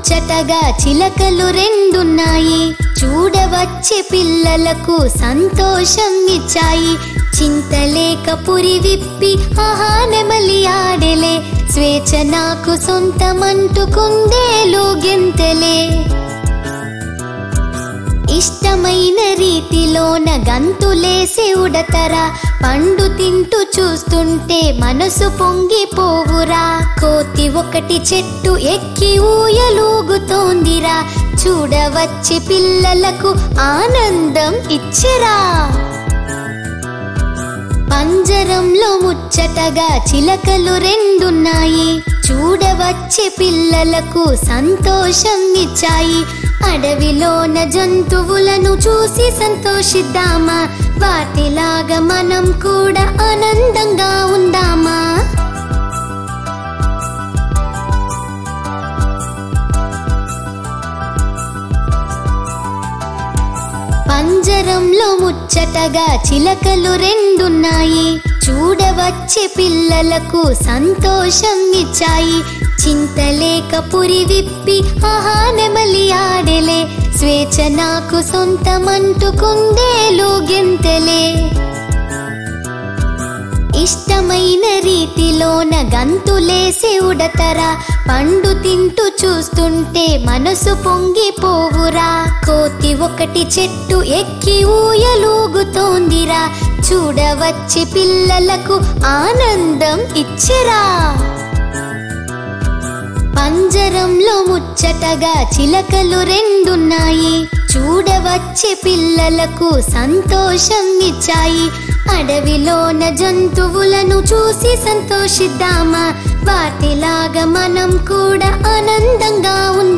ముచ్చటగా చిలకలు రెండున్నాయి చూడవచ్చే పిల్లలకు సంతోషం ఇచ్చాయి చింతలేక పురి విప్పి ఆహా నెమలి ఆడెలే స్వేచ్ఛ నాకు సొంతమంటుకుందేలు గెంతెలే ఇష్టమైన రీతిలోన గంతులేసి ఉడతరా పండు తింటూ చూస్తుంటే మనసు పొంగిపోవురా కోతి ఒకటి చెట్టు ఎక్కి ఊయలూగుతోందిరా చూడవచ్చి పిల్లలకు ఆనందం ఇచ్చరా పంజరంలో ముచ్చటగా చిలకలు రెండున్నాయి చూడవచ్చే పిల్లలకు సంతోషం ఇచ్చాయి అడవిలోన జంతువులను చూసి సంతోషిద్దామా వాటిలాగా మనం కూడా ఆనందంగా ఉందామా పంజరంలో ముచ్చటగా చిలకలు రెండున్నాయి చూడవచ్చే పిల్లలకు సంతోషం ఇచ్చాయి చింతలేక పురి విప్పి ఆహా నెమలి ఆడెలే స్వేచ్ఛ నాకు సొంతమంటుకుందేలు గెంతెలే ఇష్టమైన రీతిలోన గంతులేసి ఉడతరా పండు తింటూ చూస్తుంటే మనసు పొంగిపోవురా కోతి ఒకటి చెట్టు ఎక్కి ఊయలూగుతోందిరా చూడవచ్చి పిల్లలకు ఆనందం ఇచ్చరా పంజరంలో ముచ్చటగా చిలకలు రెండున్నాయి చూడవచ్చే పిల్లలకు సంతోషం ఇచ్చాయి అడవిలోన జంతువులను చూసి సంతోషిద్దామా వాటిలాగా మనం కూడా ఆనందంగా ఉందామా